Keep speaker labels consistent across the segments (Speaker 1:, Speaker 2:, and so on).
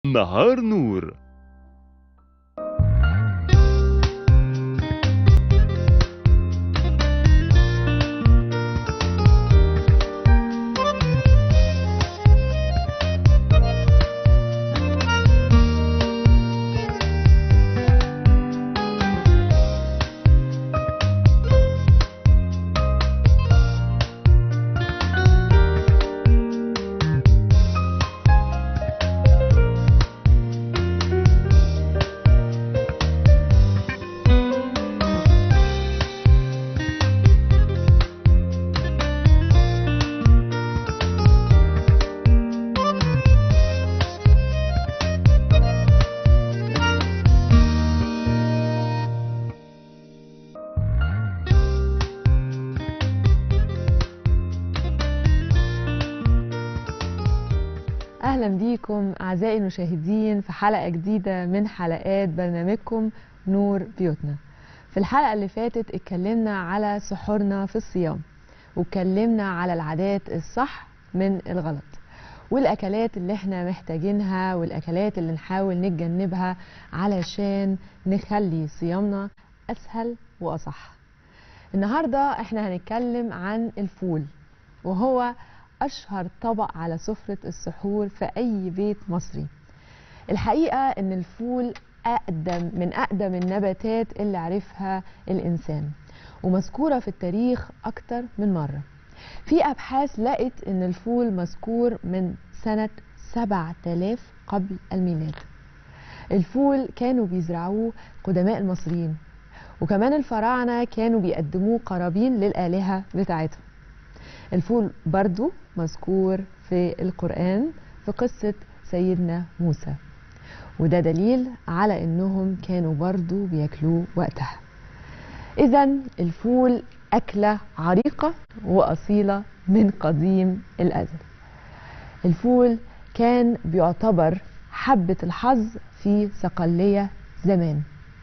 Speaker 1: نهار نور
Speaker 2: اهلا بيكم اعزائي المشاهدين في حلقه جديده من حلقات برنامجكم نور بيوتنا في الحلقه اللي فاتت اتكلمنا على سحورنا في الصيام واتكلمنا على العادات الصح من الغلط والاكلات اللي احنا محتاجينها والاكلات اللي نحاول نتجنبها علشان نخلي صيامنا اسهل واصح النهارده احنا هنتكلم عن الفول وهو أشهر طبق على سفرة السحور في أي بيت مصري الحقيقة أن الفول أقدم من أقدم النباتات اللي عرفها الإنسان ومذكورة في التاريخ أكتر من مرة في أبحاث لقت أن الفول مذكور من سنة 7000 قبل الميلاد الفول كانوا بيزرعوه قدماء المصريين وكمان الفراعنة كانوا بيقدموه قرابين للآلهة بتاعتهم الفول برضو مذكور في القرآن في قصة سيدنا موسى وده دليل على انهم كانوا برضو بياكلوه وقتها اذا الفول اكلة عريقة واصيلة من قديم الازل الفول كان بيعتبر حبة الحظ في صقلية زمان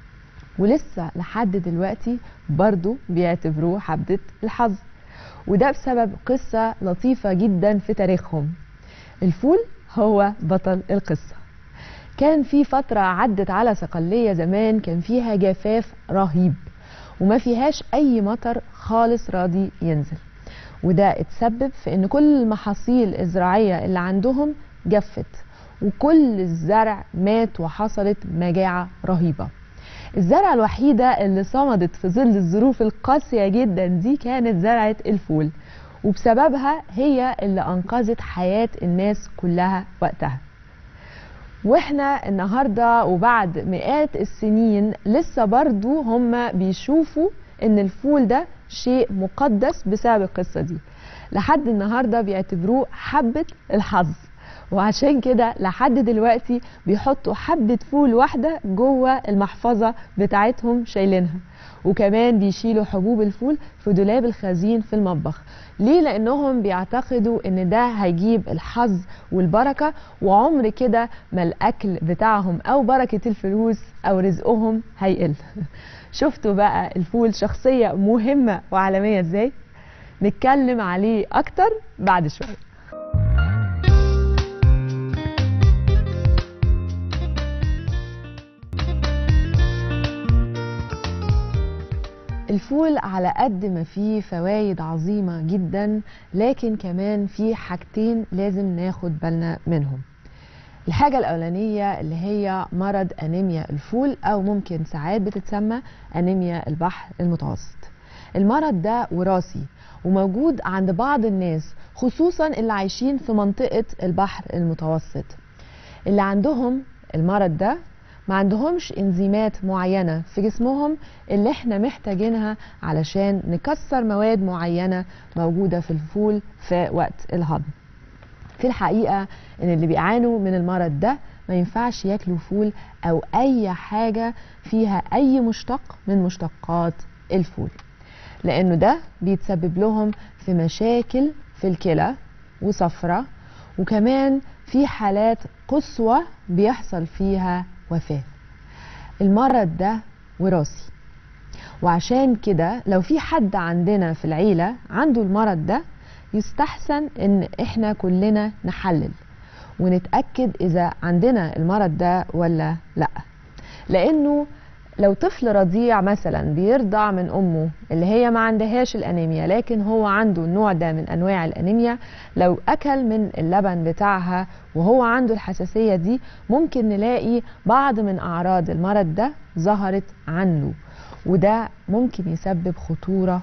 Speaker 2: ولسه لحد دلوقتي برضو بيعتبروه حبة الحظ وده بسبب قصة لطيفة جدا في تاريخهم الفول هو بطل القصة كان في فترة عدت على صقلية زمان كان فيها جفاف رهيب وما فيهاش أي مطر خالص راضي ينزل وده اتسبب في ان كل المحاصيل الزراعية اللي عندهم جفت وكل الزرع مات وحصلت مجاعة رهيبة الزرعة الوحيدة اللي صمدت في ظل الظروف القاسية جدا دي كانت زرعة الفول وبسببها هي اللي أنقذت حياة الناس كلها وقتها واحنا النهاردة وبعد مئات السنين لسه برضو هم بيشوفوا ان الفول ده شيء مقدس بسبب القصة دي لحد النهاردة بيعتبروه حبة الحظ وعشان كده لحد دلوقتي بيحطوا حبة فول واحدة جوه المحفظة بتاعتهم شايلينها وكمان بيشيلوا حبوب الفول في دولاب الخزين في المطبخ ليه لانهم بيعتقدوا ان ده هيجيب الحظ والبركة وعمر كده ما الاكل بتاعهم او بركة الفلوس او رزقهم هيقل شفتوا بقى الفول شخصية مهمة وعالمية ازاي نتكلم عليه اكتر بعد شويه الفول على قد ما فيه فوائد عظيمة جدا لكن كمان في حاجتين لازم ناخد بالنا منهم الحاجة الأولانية اللي هي مرض أنيميا الفول أو ممكن ساعات بتتسمى أنيميا البحر المتوسط المرض ده وراثي وموجود عند بعض الناس خصوصا اللي عايشين في منطقة البحر المتوسط اللي عندهم المرض ده ما عندهمش انزيمات معينة في جسمهم اللي احنا محتاجينها علشان نكسر مواد معينة موجودة في الفول في وقت الهضم في الحقيقة ان اللي بيعانوا من المرض ده ما ينفعش ياكلوا فول او اي حاجة فيها اي مشتق من مشتقات الفول لانه ده بيتسبب لهم في مشاكل في الكلى وصفرة وكمان في حالات قسوة بيحصل فيها وفاة المرض ده وراثي وعشان كده لو في حد عندنا في العيلة عنده المرض ده يستحسن ان احنا كلنا نحلل ونتاكد اذا عندنا المرض ده ولا لا لانه لو طفل رضيع مثلا بيرضع من امه اللي هي ما عندهاش الانيميا لكن هو عنده النوع ده من انواع الانيميا لو اكل من اللبن بتاعها وهو عنده الحساسيه دي ممكن نلاقي بعض من اعراض المرض ده ظهرت عنه وده ممكن يسبب خطوره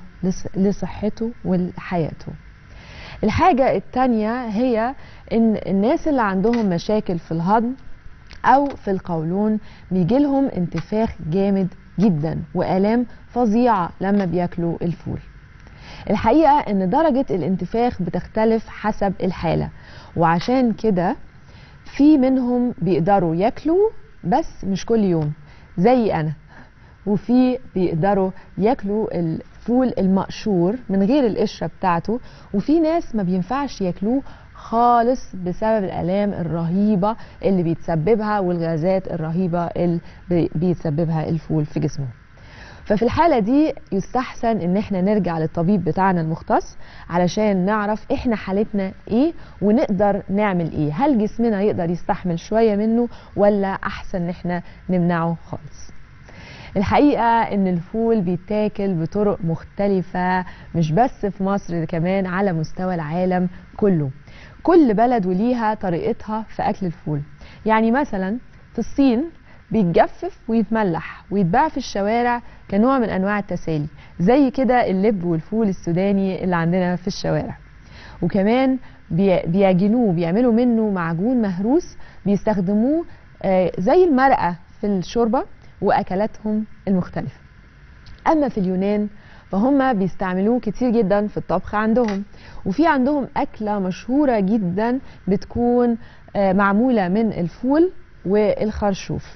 Speaker 2: لصحته ولحياته الحاجه الثانيه هي ان الناس اللي عندهم مشاكل في الهضم او في القولون بيجي لهم انتفاخ جامد جدا والام فظيعه لما بياكلوا الفول الحقيقه ان درجه الانتفاخ بتختلف حسب الحاله وعشان كده في منهم بيقدروا ياكلوا بس مش كل يوم زي انا وفي بيقدروا ياكلوا الفول المقشور من غير القشره بتاعته وفي ناس ما بينفعش ياكلوه خالص بسبب الالام الرهيبه اللي بيتسببها والغازات الرهيبه اللي بيتسببها الفول في جسمه ففي الحاله دي يستحسن ان احنا نرجع للطبيب بتاعنا المختص علشان نعرف احنا حالتنا ايه ونقدر نعمل ايه هل جسمنا يقدر يستحمل شويه منه ولا احسن ان احنا نمنعه خالص الحقيقه ان الفول بيتاكل بطرق مختلفه مش بس في مصر كمان على مستوى العالم كله كل بلد وليها طريقتها في اكل الفول يعني مثلا في الصين بيتجفف ويتملح ويتباع في الشوارع كنوع من انواع التسالي زي كده اللب والفول السوداني اللي عندنا في الشوارع وكمان بيعجنوه بيعملوا منه معجون مهروس بيستخدموه زي المرقه في الشوربه واكلاتهم المختلفه اما في اليونان فهم بيستعملوه كتير جدا في الطبخ عندهم وفي عندهم أكلة مشهورة جدا بتكون معمولة من الفول والخرشوف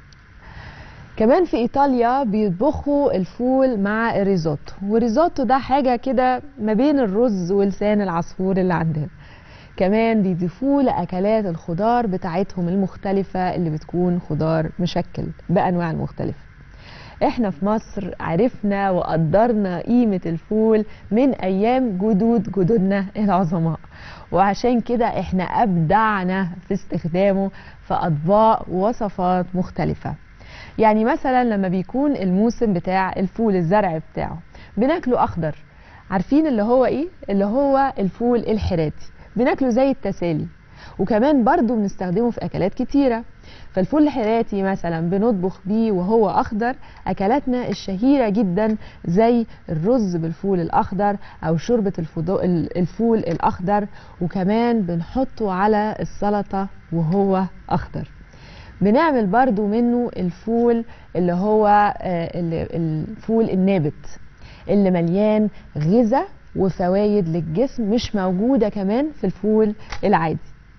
Speaker 2: كمان في ايطاليا بيطبخوا الفول مع الريزوتو والريزوتو ده حاجه كده ما بين الرز ولسان العصفور اللي عندنا كمان بيضيفوه لاكلات الخضار بتاعتهم المختلفه اللي بتكون خضار مشكل بانواع المختلفه احنا في مصر عرفنا وقدرنا قيمة الفول من ايام جدود جدودنا العظماء وعشان كده احنا ابدعنا في استخدامه في اطباق ووصفات مختلفة يعني مثلا لما بيكون الموسم بتاع الفول الزرع بتاعه بناكله اخضر عارفين اللي هو ايه اللي هو الفول الحراتي بناكله زي التسالي وكمان برضو بنستخدمه في اكلات كتيره فالفول الحراتي مثلا بنطبخ بيه وهو اخضر اكلاتنا الشهيره جدا زي الرز بالفول الاخضر او شوربه الفول الاخضر وكمان بنحطه على السلطه وهو اخضر بنعمل برضو منه الفول اللي هو الفول النابت اللي مليان غذاء وفوائد للجسم مش موجوده كمان في الفول العادي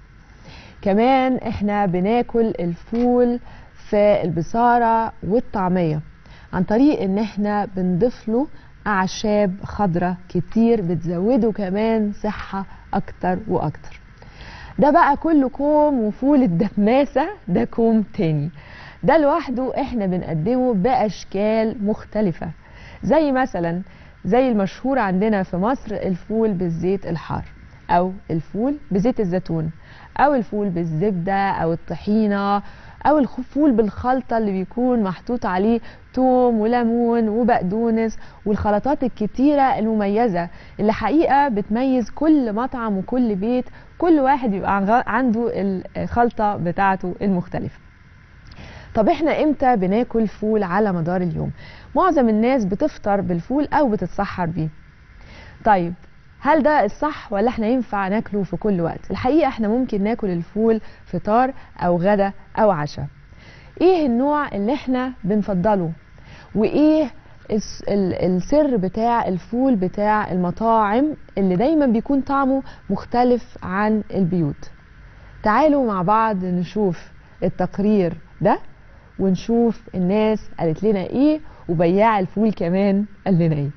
Speaker 2: كمان احنا بناكل الفول في البصارة والطعمية عن طريق ان احنا بنضيف له اعشاب خضراء كتير بتزوده كمان صحة اكتر واكتر ده بقى كله كوم وفول الدماسة ده كوم تاني ده لوحده احنا بنقدمه باشكال مختلفة زي مثلا زي المشهور عندنا في مصر الفول بالزيت الحار او الفول بزيت الزيتون او الفول بالزبده او الطحينه او الفول بالخلطه اللي بيكون محطوط عليه توم وليمون وبقدونس والخلطات الكتيره المميزه اللي حقيقه بتميز كل مطعم وكل بيت كل واحد بيبقى عنده الخلطه بتاعته المختلفه طب احنا امتى بناكل فول على مدار اليوم معظم الناس بتفطر بالفول او بتتسحر بيه طيب هل ده الصح ولا احنا ينفع ناكله في كل وقت الحقيقه احنا ممكن ناكل الفول فطار او غدا او عشاء ايه النوع اللي احنا بنفضله وايه السر بتاع الفول بتاع المطاعم اللي دايما بيكون طعمه مختلف عن البيوت تعالوا مع بعض نشوف التقرير ده ونشوف الناس قالت لنا ايه وبياع الفول كمان قال لنا ايه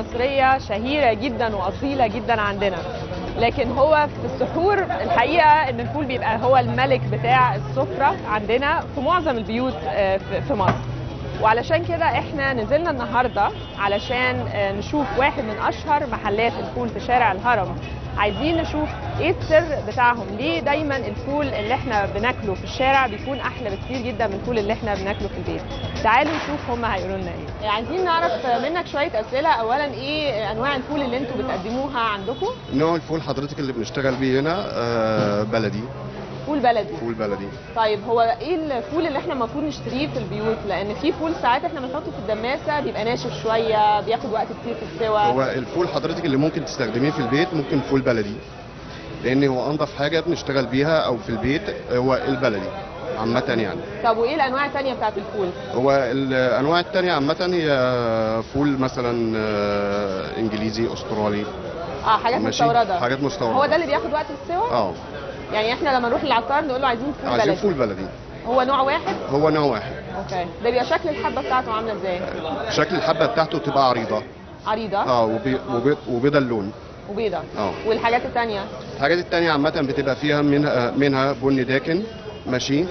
Speaker 2: مصرية شهيرة جدا وأصيلة جدا عندنا لكن هو في السحور الحقيقة إن الفول بيبقى هو الملك بتاع السفرة عندنا في معظم البيوت آه، في- في مصر وعلشان كده احنا نزلنا النهارده علشان آه، نشوف واحد من اشهر محلات الفول في شارع الهرم عايزين نشوف ايه السر بتاعهم ليه دايما الفول اللي احنا بناكله في الشارع بيكون احلى بكتير جدا من الفول اللي احنا بناكله في البيت تعالوا نشوف هم هيقولوا لنا ايه عايزين نعرف منك شويه اسئله اولا ايه انواع الفول اللي انتوا بتقدموها عندكم
Speaker 1: نوع الفول حضرتك اللي بنشتغل بيه هنا آه، بلدي
Speaker 2: فول بلدي
Speaker 1: فول بلدي
Speaker 2: طيب هو ايه الفول اللي احنا المفروض نشتريه في البيوت لان في فول ساعات احنا بنحطه في الدماسه بيبقى ناشف شويه بياخد وقت كتير في السوا
Speaker 1: هو الفول حضرتك اللي ممكن تستخدميه في البيت ممكن فول بلدي لان هو انضف حاجه بنشتغل بيها او في البيت هو البلدي عامة يعني
Speaker 2: طب وايه الانواع التانية بتاعت الفول
Speaker 1: هو الانواع التانية عامة هي فول مثلا آه، انجليزي استرالي
Speaker 2: اه حاجات
Speaker 1: ماشي؟
Speaker 2: مستورده
Speaker 1: حاجات مستورده
Speaker 2: هو ده اللي بياخد وقت السوا
Speaker 1: اه
Speaker 2: يعني احنا لما نروح للعطار نقول له عايزين فول
Speaker 1: عايزين
Speaker 2: بلدي
Speaker 1: فول بلدي
Speaker 2: هو نوع واحد
Speaker 1: هو نوع واحد
Speaker 2: اوكي ده بيبقى شكل الحبه بتاعته عامله ازاي
Speaker 1: شكل الحبة بتاعته تبقى عريضة
Speaker 2: عريضه
Speaker 1: اه وبي- وبي- وبيضة اللون
Speaker 2: وبيضه
Speaker 1: اه
Speaker 2: والحاجات التانية
Speaker 1: الحاجات التانية عامة بتبقى فيها منها منها بني داكن ماشي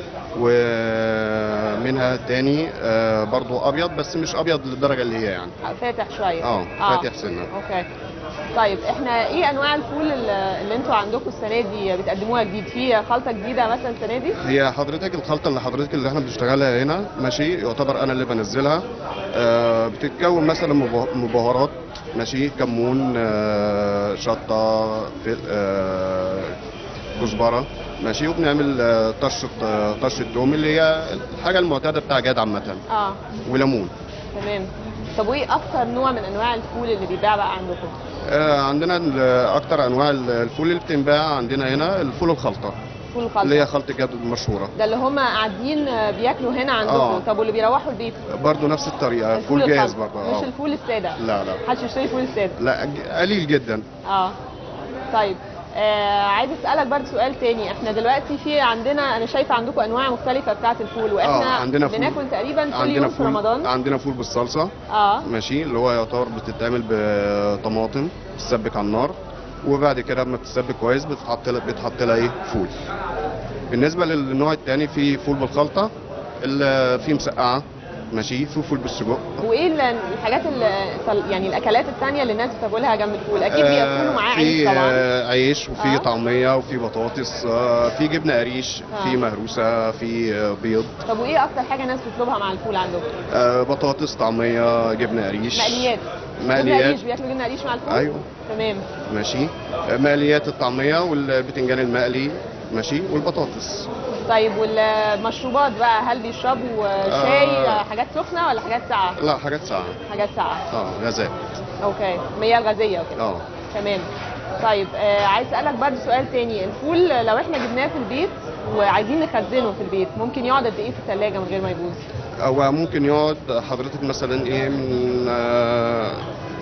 Speaker 1: ومنها تاني آه، برضو ابيض بس مش ابيض للدرجة اللي هي يعني
Speaker 2: فاتح شويه
Speaker 1: اه فاتح سنة
Speaker 2: اوكي طيب احنا ايه انواع الفول اللي اللي انتوا عندكم السنه دي بتقدموها جديد في خلطه جديده مثلا السنه دي
Speaker 1: هي حضرتك الخلطة اللي حضرتك اللي احنا بنشتغلها هنا ماشي يعتبر انا اللي بنزلها آه، بتتكون مثلا مبه- مبهرات ماشي كمون آه، شطة فل- آه، كزبرة ماشي وبنعمل آه، طشة آه، طشة توم اللي هي الحاجة المعتادة بتاع جاد عامة
Speaker 2: اه
Speaker 1: وليمون
Speaker 2: تمام طب وايه اكتر نوع من انواع الفول اللي بيتباع بقى عندكم
Speaker 1: آه، عندنا ال- اكتر انواع الفول اللي بتنباع عندنا هنا الفول الخلطه
Speaker 2: فول الخلطه
Speaker 1: اللي هي خلطه جد المشهوره
Speaker 2: ده اللي هم قاعدين بياكلوا هنا عندكم
Speaker 1: آه.
Speaker 2: طب واللي بيروحوا البيت
Speaker 1: برضه نفس الطريقه
Speaker 2: الفول
Speaker 1: فول جاهز
Speaker 2: الخلطة،
Speaker 1: برضه
Speaker 2: مش
Speaker 1: اه
Speaker 2: الفول الساده
Speaker 1: لا لا
Speaker 2: محدش يشتري فول الساده
Speaker 1: لا ج- قليل جدا
Speaker 2: اه طيب آه عايز اسالك برضه سؤال تاني احنا دلوقتي في عندنا انا شايفه عندكم انواع مختلفه بتاعه الفول واحنا
Speaker 1: آه، عندنا فول.
Speaker 2: بناكل تقريبا كل
Speaker 1: عندنا
Speaker 2: يوم في
Speaker 1: فول
Speaker 2: رمضان
Speaker 1: عندنا فول بالصلصه
Speaker 2: اه
Speaker 1: ماشي اللي هو يعتبر بتتعمل بطماطم بتسبك على النار وبعد كده لما بتسبك كويس بتحط لها بتحط لها ايه فول بالنسبه للنوع الثاني في فول بالخلطه ال- في مسقعه ماشي في فول بالسجق
Speaker 2: وايه ال- الحاجات اللي يعني الاكلات التانية اللي الناس بتاكلها جنب الفول اكيد بياكلوا معاه
Speaker 1: في
Speaker 2: عيش طبعا
Speaker 1: آه، عيش وفي
Speaker 2: آه.
Speaker 1: طعميه وفي بطاطس آه، في جبنه قريش
Speaker 2: آه.
Speaker 1: في مهروسه في آه، بيض
Speaker 2: طب وايه اكتر حاجه الناس بتطلبها مع الفول عندكم
Speaker 1: آه، بطاطس طعميه جبنه قريش
Speaker 2: مقليات جبنه
Speaker 1: مقليات
Speaker 2: قريش بياكلوا جبنه قريش مع الفول
Speaker 1: ايوه
Speaker 2: تمام
Speaker 1: ماشي آه، مقليات الطعميه والبتنجان المقلي ماشي والبطاطس
Speaker 2: طيب والمشروبات بقى هل بيشربوا شاي
Speaker 1: آه.
Speaker 2: حاجات سخنه ولا حاجات ساقعه
Speaker 1: لا حاجات ساعه
Speaker 2: حاجات ساقعه
Speaker 1: اه غازات
Speaker 2: اوكي مياه غازيه وكده
Speaker 1: اه
Speaker 2: تمام طيب آه عايز اسالك برضه سؤال تاني الفول لو احنا جبناه في البيت وعايزين نخزنه في البيت ممكن يقعد قد ايه في الثلاجه من غير ما يبوظ
Speaker 1: او ممكن يقعد حضرتك مثلا ايه من آه،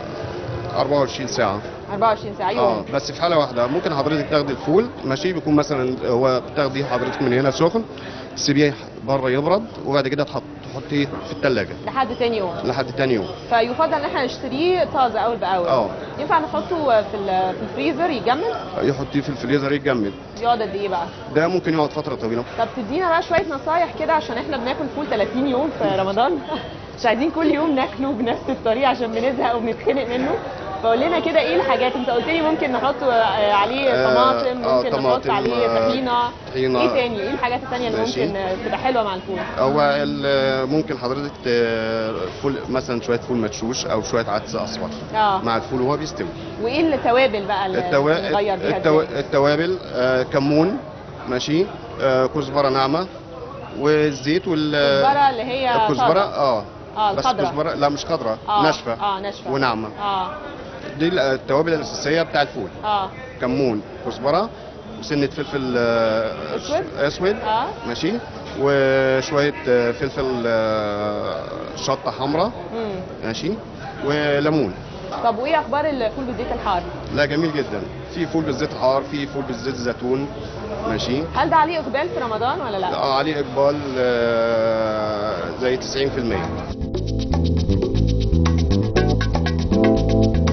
Speaker 1: 24 ساعه
Speaker 2: 24 ساعه
Speaker 1: اه
Speaker 2: يوم
Speaker 1: بس في حاله واحده ممكن حضرتك تاخدي الفول ماشي بيكون مثلا هو بتاخدي حضرتك من هنا سخن تسيبيه بره يبرد وبعد كده تحط تحطيه في الثلاجه
Speaker 2: لحد تاني يوم
Speaker 1: لحد تاني يوم
Speaker 2: فيفضل ان احنا نشتريه طازه اول باول
Speaker 1: اه.
Speaker 2: ينفع نحطه في ال- في الفريزر يجمد
Speaker 1: يحطيه في الفريزر يتجمد
Speaker 2: يقعد قد ايه بقى
Speaker 1: ده ممكن يقعد فتره طويله
Speaker 2: طب تدينا بقى شويه نصايح كده عشان احنا بناكل فول 30 يوم في رمضان مش عايزين كل يوم ناكله بنفس الطريقه عشان بنزهق وبنتخنق منه فقول لنا كده ايه الحاجات انت قلت لي ممكن نحط آه، عليه
Speaker 1: آه،
Speaker 2: طماطم
Speaker 1: آه،
Speaker 2: ممكن نحط
Speaker 1: طماطم،
Speaker 2: عليه
Speaker 1: آه،
Speaker 2: طحينه
Speaker 1: طحينة.
Speaker 2: ايه تاني ايه الحاجات التانية اللي
Speaker 1: ماشي.
Speaker 2: ممكن آه، تبقى حلوه مع الفول
Speaker 1: هو ال- ممكن حضرتك ت- فول مثلا شويه فول مدشوش او شويه عدس اصفر
Speaker 2: اه
Speaker 1: مع الفول وهو بيستوي
Speaker 2: وايه التوابل بقى اللي
Speaker 1: التوا...
Speaker 2: نغير بيها
Speaker 1: التو...
Speaker 2: إزاي؟
Speaker 1: التوابل آه كمون ماشي آه كزبره ناعمه والزيت وال
Speaker 2: الكزبره اللي هي
Speaker 1: الكزبره
Speaker 2: طازة.
Speaker 1: اه
Speaker 2: اه
Speaker 1: بس
Speaker 2: الخضراء
Speaker 1: كزبره لا مش خضراء
Speaker 2: اه
Speaker 1: ناشفه
Speaker 2: اه ناشفه
Speaker 1: وناعمه
Speaker 2: اه
Speaker 1: دي التوابل الاساسيه بتاع الفول
Speaker 2: اه
Speaker 1: كمون كزبره وسنه فلفل آه،
Speaker 2: أسود؟
Speaker 1: اسود
Speaker 2: اه
Speaker 1: ماشي وشويه آه، فلفل آه، شطه حمراء
Speaker 2: امم
Speaker 1: ماشي وليمون
Speaker 2: طب وايه اخبار الفول بالزيت الحار
Speaker 1: لا جميل جدا في فول بالزيت حار في فول بالزيت زيتون ماشي
Speaker 2: هل ده عليه اقبال في رمضان ولا لا
Speaker 1: آه، عليه اقبال آه، زي 90%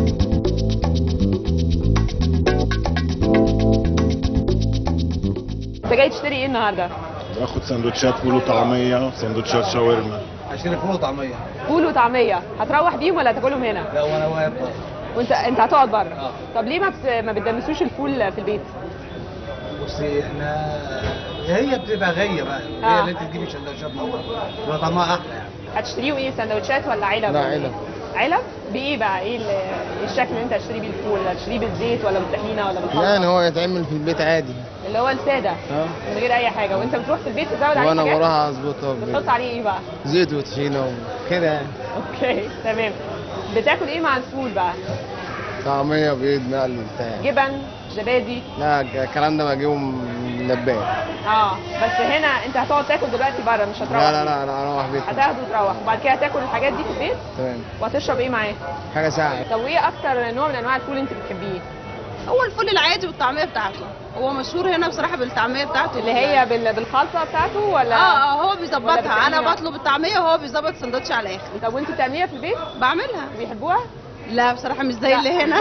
Speaker 2: انت جاي تشتري ايه النهارده
Speaker 3: باخد سندوتشات فول وطعميه وسندوتشات شاورما
Speaker 4: عشان فول وطعميه
Speaker 2: فول وطعميه هتروح بيهم ولا هتاكلهم هنا
Speaker 4: لا وانا واقف بره.
Speaker 2: وانت انت هتقعد بره
Speaker 4: اه.
Speaker 2: طب ليه ما بت... ما بتدمسوش الفول في البيت
Speaker 4: بصي احنا هي بتبقى غيه بقى
Speaker 2: اه.
Speaker 4: هي اللي انت تجيبي سندوتشات من بره بيبقى طعمها احلى يعني
Speaker 2: هتشتريوا ايه سندوتشات ولا علب
Speaker 4: لا، علب.
Speaker 2: علب بايه بقى ايه ال- الشكل اللي انت هتشتري بيه الفول هتشتريه بالزيت ولا بالطحينه ولا بالخلطه
Speaker 5: يعني هو يتعمل في البيت عادي
Speaker 2: اللي هو الساده
Speaker 5: اه
Speaker 2: من غير اي حاجه وانت بتروح في البيت تزود عليه
Speaker 5: وانا
Speaker 2: حاجات
Speaker 5: بروح اظبطها
Speaker 2: بتحط
Speaker 5: ب-
Speaker 2: عليه ايه بقى
Speaker 5: زيت وطحينه وكده يعني
Speaker 2: اوكي تمام بتاكل ايه مع الفول بقى
Speaker 5: طعميه بيض مقلي بتاع
Speaker 2: جبن زبادي
Speaker 5: لا الكلام ده بجيبه من اللبان
Speaker 2: اه بس هنا انت هتقعد تاكل دلوقتي بره مش هتروح
Speaker 5: لا لا لا انا اروح بيتنا
Speaker 2: هتاخده وتروح وبعد كده هتاكل الحاجات دي في البيت
Speaker 5: تمام
Speaker 2: وهتشرب ايه معاه
Speaker 5: حاجه ساعه
Speaker 2: طب وايه اكتر نوع من انواع الفول انت بتحبيه
Speaker 6: هو الفول العادي والطعميه بتاعته هو مشهور هنا بصراحه بالطعميه بتاعته
Speaker 2: اللي هي بال- بالخلطه بتاعته ولا
Speaker 6: اه اه هو
Speaker 2: ولا
Speaker 6: بيظبطها
Speaker 2: بتعمليها؟
Speaker 6: انا بطلب الطعميه وهو بيظبط سندوتش على الاخر
Speaker 2: طب وانت بتعمليها في البيت
Speaker 6: بعملها
Speaker 2: بيحبوها
Speaker 6: لا بصراحه مش زي اللي هنا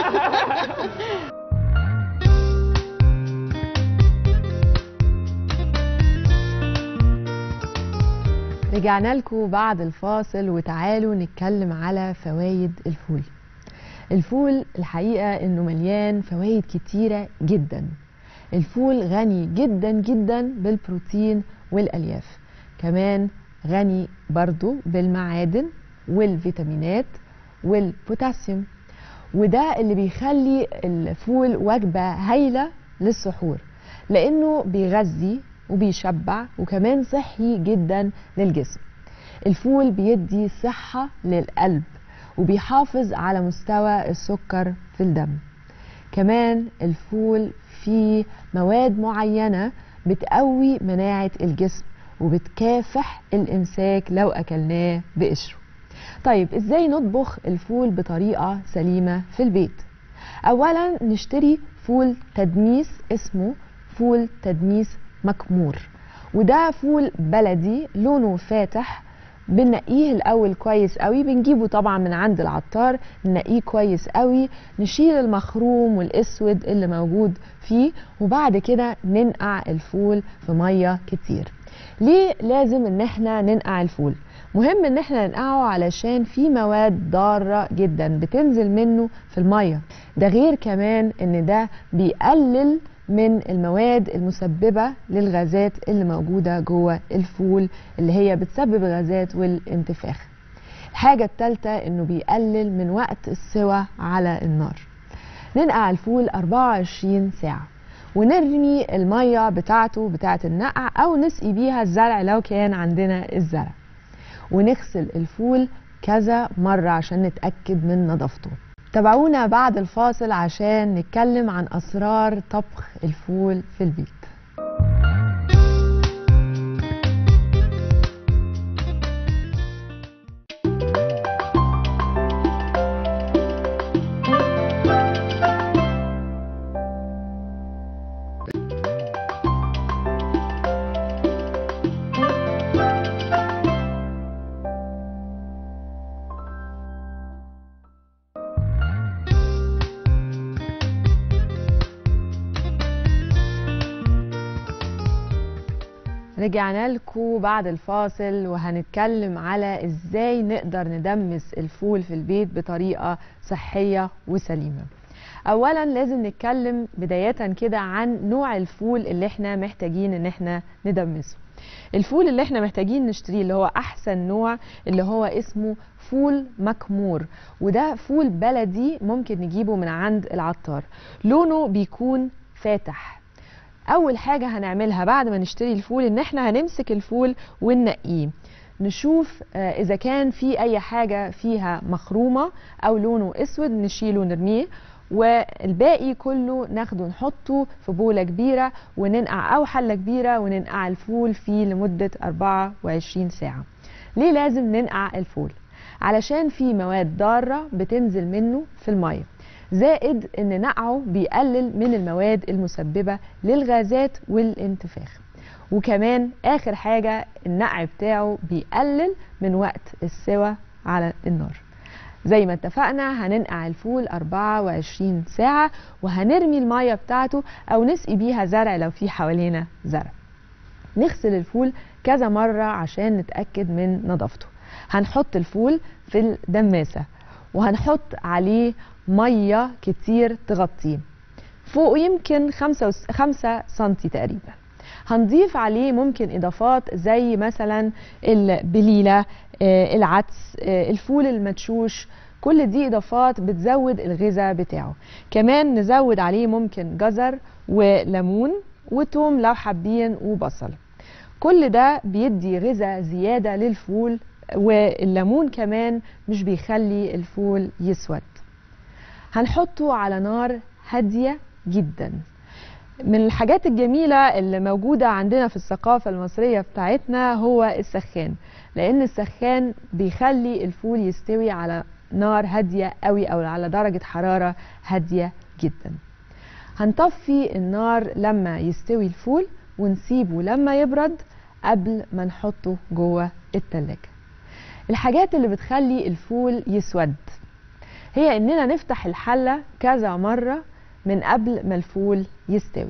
Speaker 2: رجعنا لكم بعد الفاصل وتعالوا نتكلم على فوائد الفول الفول الحقيقة انه مليان فوائد كتيرة جدا الفول غني جدا جدا بالبروتين والالياف كمان غني برضو بالمعادن والفيتامينات والبوتاسيوم وده اللي بيخلي الفول وجبة هايلة للسحور لأنه بيغذي وبيشبع وكمان صحي جدا للجسم الفول بيدي صحة للقلب وبيحافظ على مستوى السكر في الدم كمان الفول فيه مواد معينة بتقوي مناعة الجسم وبتكافح الإمساك لو أكلناه بقشره طيب ازاي نطبخ الفول بطريقة سليمة في البيت اولا نشتري فول تدميس اسمه فول تدميس مكمور وده فول بلدي لونه فاتح بنقيه الاول كويس قوي بنجيبه طبعا من عند العطار ننقيه كويس قوي نشيل المخروم والاسود اللي موجود فيه وبعد كده ننقع الفول في ميه كتير ليه لازم ان احنا ننقع الفول مهم ان احنا ننقعه علشان في مواد ضاره جدا بتنزل منه في الميه ده غير كمان ان ده بيقلل من المواد المسببه للغازات اللي موجوده جوه الفول اللي هي بتسبب الغازات والانتفاخ الحاجه الثالثه انه بيقلل من وقت السوى على النار ننقع الفول 24 ساعه ونرمي الميه بتاعته بتاعه النقع او نسقي بيها الزرع لو كان عندنا الزرع ونغسل الفول كذا مرة عشان نتأكد من نظافته تابعونا بعد الفاصل عشان نتكلم عن أسرار طبخ الفول في البيت رجعنا لكم بعد الفاصل وهنتكلم على ازاي نقدر ندمس الفول في البيت بطريقة صحية وسليمة اولا لازم نتكلم بداية كده عن نوع الفول اللي احنا محتاجين ان احنا ندمسه الفول اللي احنا محتاجين نشتريه اللي هو احسن نوع اللي هو اسمه فول مكمور وده فول بلدي ممكن نجيبه من عند العطار لونه بيكون فاتح اول حاجه هنعملها بعد ما نشتري الفول ان احنا هنمسك الفول وننقيه نشوف آه، اذا كان في اي حاجه فيها مخرومه او لونه اسود نشيله ونرميه والباقي كله ناخده نحطه في بولة كبيرة وننقع أو حلة كبيرة وننقع الفول فيه لمدة 24 ساعة ليه لازم ننقع الفول؟ علشان في مواد ضارة بتنزل منه في المية زائد ان نقعه بيقلل من المواد المسببة للغازات والانتفاخ وكمان اخر حاجة النقع بتاعه بيقلل من وقت السوى على النار زي ما اتفقنا هننقع الفول 24 ساعة وهنرمي المية بتاعته أو نسقي بيها زرع لو في حوالينا زرع نغسل الفول كذا مرة عشان نتأكد من نظافته هنحط الفول في الدماسة وهنحط عليه مية كتير تغطيه فوق يمكن خمسة, وس... خمسة سنتي تقريبا هنضيف عليه ممكن إضافات زي مثلا البليلة آه، العدس آه، الفول المدشوش كل دي إضافات بتزود الغذاء بتاعه كمان نزود عليه ممكن جزر وليمون وتوم لو حابين وبصل كل ده بيدي غذاء زيادة للفول والليمون كمان مش بيخلي الفول يسود هنحطه على نار هادية جدا من الحاجات الجميلة اللي موجودة عندنا في الثقافة المصرية بتاعتنا هو السخان لأن السخان بيخلي الفول يستوي على نار هادية قوي أو على درجة حرارة هادية جدا هنطفي النار لما يستوي الفول ونسيبه لما يبرد قبل ما نحطه جوه التلاجة الحاجات اللي بتخلي الفول يسود هي اننا نفتح الحلة كذا مرة من قبل ما الفول يستوي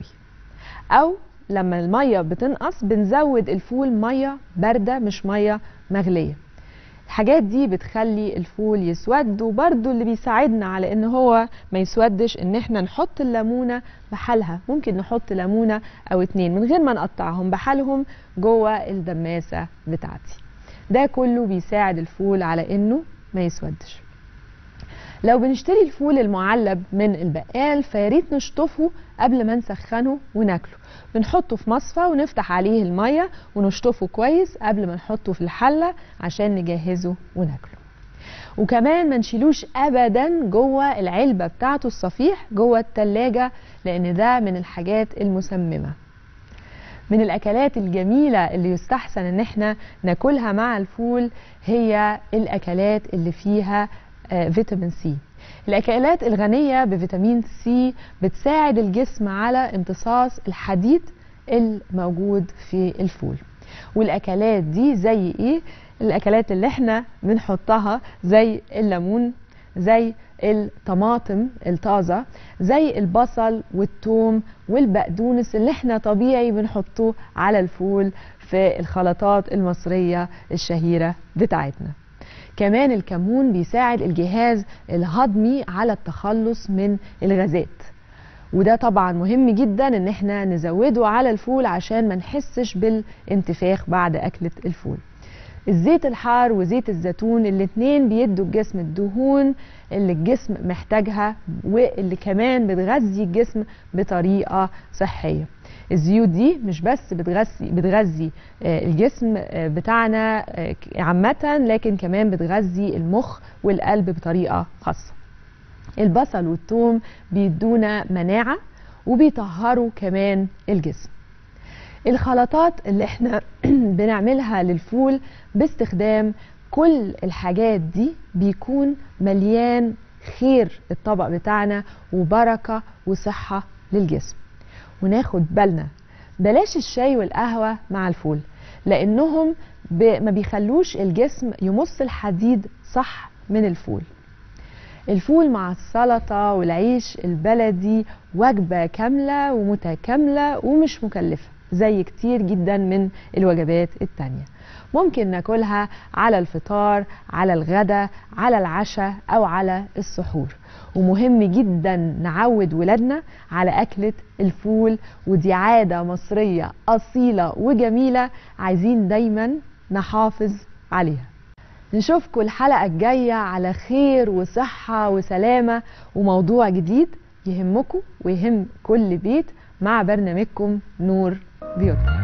Speaker 2: او لما المية بتنقص بنزود الفول مية باردة مش مية مغلية الحاجات دي بتخلي الفول يسود وبرده اللي بيساعدنا على ان هو ما يسودش ان احنا نحط الليمونة بحالها ممكن نحط ليمونة او اتنين من غير ما نقطعهم بحالهم جوه الدماسة بتاعتي ده كله بيساعد الفول على انه ما يسودش لو بنشتري الفول المعلب من البقال فياريت نشطفه قبل ما نسخنه وناكله بنحطه في مصفى ونفتح عليه المية ونشطفه كويس قبل ما نحطه في الحلة عشان نجهزه وناكله وكمان ما نشيلوش ابدا جوه العلبة بتاعته الصفيح جوه التلاجة لان ده من الحاجات المسممة من الاكلات الجميلة اللي يستحسن ان احنا ناكلها مع الفول هي الاكلات اللي فيها آه، فيتامين سي الاكلات الغنيه بفيتامين سي بتساعد الجسم على امتصاص الحديد الموجود في الفول والاكلات دي زي ايه الاكلات اللي احنا بنحطها زي الليمون زي الطماطم الطازة زي البصل والثوم والبقدونس اللي احنا طبيعي بنحطه على الفول في الخلطات المصرية الشهيرة بتاعتنا كمان الكمون بيساعد الجهاز الهضمي على التخلص من الغازات وده طبعا مهم جدا ان احنا نزوده على الفول عشان ما نحسش بالانتفاخ بعد اكلة الفول الزيت الحار وزيت الزيتون الاتنين بيدوا الجسم الدهون اللي الجسم محتاجها واللي كمان بتغذي الجسم بطريقة صحية الزيوت دي مش بس بتغذي بتغذي آه، الجسم آه، بتاعنا آه، عامة لكن كمان بتغذي المخ والقلب بطريقة خاصة البصل والثوم بيدونا مناعة وبيطهروا كمان الجسم الخلطات اللي احنا بنعملها للفول باستخدام كل الحاجات دي بيكون مليان خير الطبق بتاعنا وبركة وصحة للجسم وناخد بالنا بلاش الشاي والقهوة مع الفول لأنهم ب... ما بيخلوش الجسم يمص الحديد صح من الفول الفول مع السلطة والعيش البلدي وجبة كاملة ومتكاملة ومش مكلفة زي كتير جدا من الوجبات التانية ممكن ناكلها على الفطار على الغداء على العشاء أو على السحور ومهم جدا نعود ولادنا على أكلة الفول ودي عادة مصرية أصيلة وجميلة عايزين دايما نحافظ عليها نشوفكم الحلقة الجاية على خير وصحة وسلامة وموضوع جديد يهمكم ويهم كل بيت مع برنامجكم نور بيوتنا